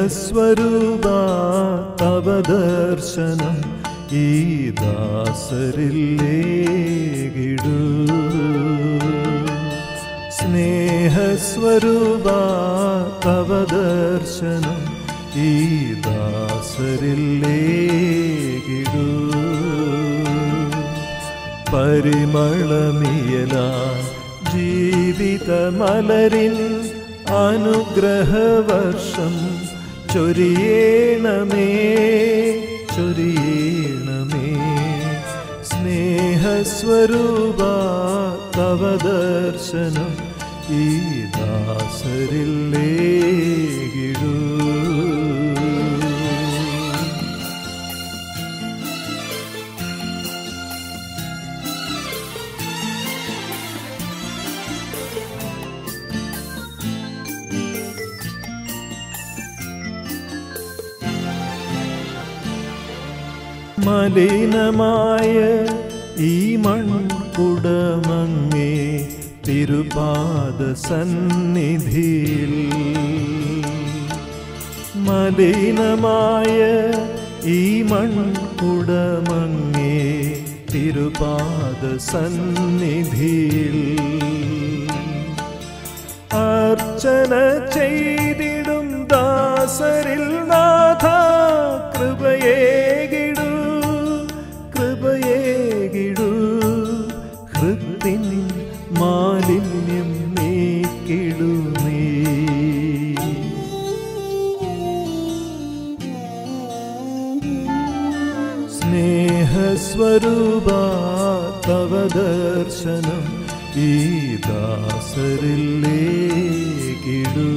സ്നേഹസ്വരൂപ തവ ദർശനം ഈ ദാസരില്ലേകിടൂ സ്നേഹസ്വരൂപ തവ ദർശനം ഈ ദാസരില്ലേകിടൂ പരിമളമിയല ജീവിതമലരിൻ അനുഗ്രഹവർഷം ചൊരിയേണമേ ചൊരിയേണമേ സ്നേഹസ്വരൂപ തവ ദർശനം ഈ ദാസരില്ലേകിടൂ മലിനമായ ഈ മൺകുടമങ്ങേ തിരുപാദ സന്നിധിയിൽ മലിനമായ ഈ മൺകുടമങ്ങേ തിരുപാദ സന്നിധിയിൽ അർച്ചന ചെയ്തിടും ദാസരിൽ നാഥ കൃപയേകിടൂ കൃപയേകിടൂ ഹൃത്തിൻ മാലിന്യം നീക്കിടു നീ സ്നേഹസ്വരൂപ തവ ദർശനം ഈ ദാസരില്ലേകിടൂ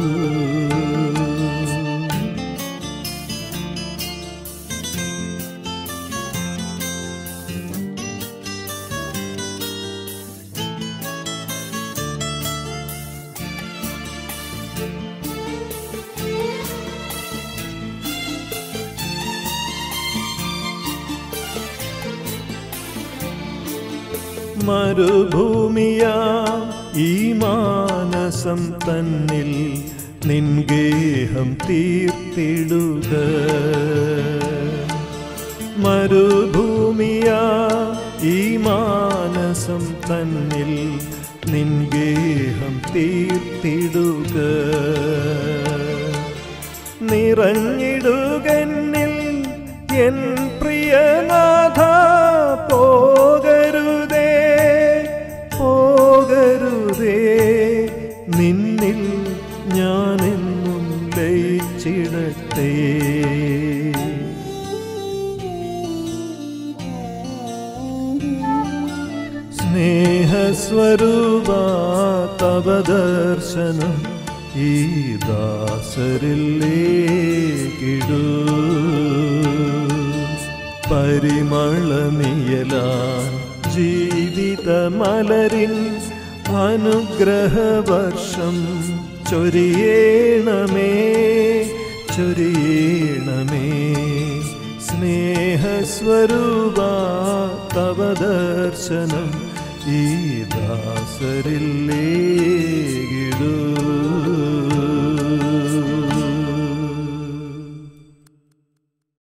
മരുഭൂമിയാ ഈ മാനസം തന്നിൽ നിൻഗേഹം തീർത്തിടുക മരുഭൂമിയാ ഈ മാനസം തന്നിൽ നിൻഗേഹം തീർത്തിടുക നിറഞ്ഞിടുകന്നിൽ എൻ പ്രിയനാഥ പോകരുതേ പോകരുതേ നിന്നിൽ ഞാനെന്നും ലയിച്ചിടട്ടെ സ്നേഹസ്വരൂപ തവ ദർശനം ഈ ദാസരില്ലേകിടൂ പരിമളമിയലാൻ ജീവിതമലരിൻ അനുഗ്രഹവർഷം ചൊരിയേണമേ ചൊരിയേണമേ സ്നേഹസ്വരൂപ തവ ദർശനം ഈ ദാസരില്ലേ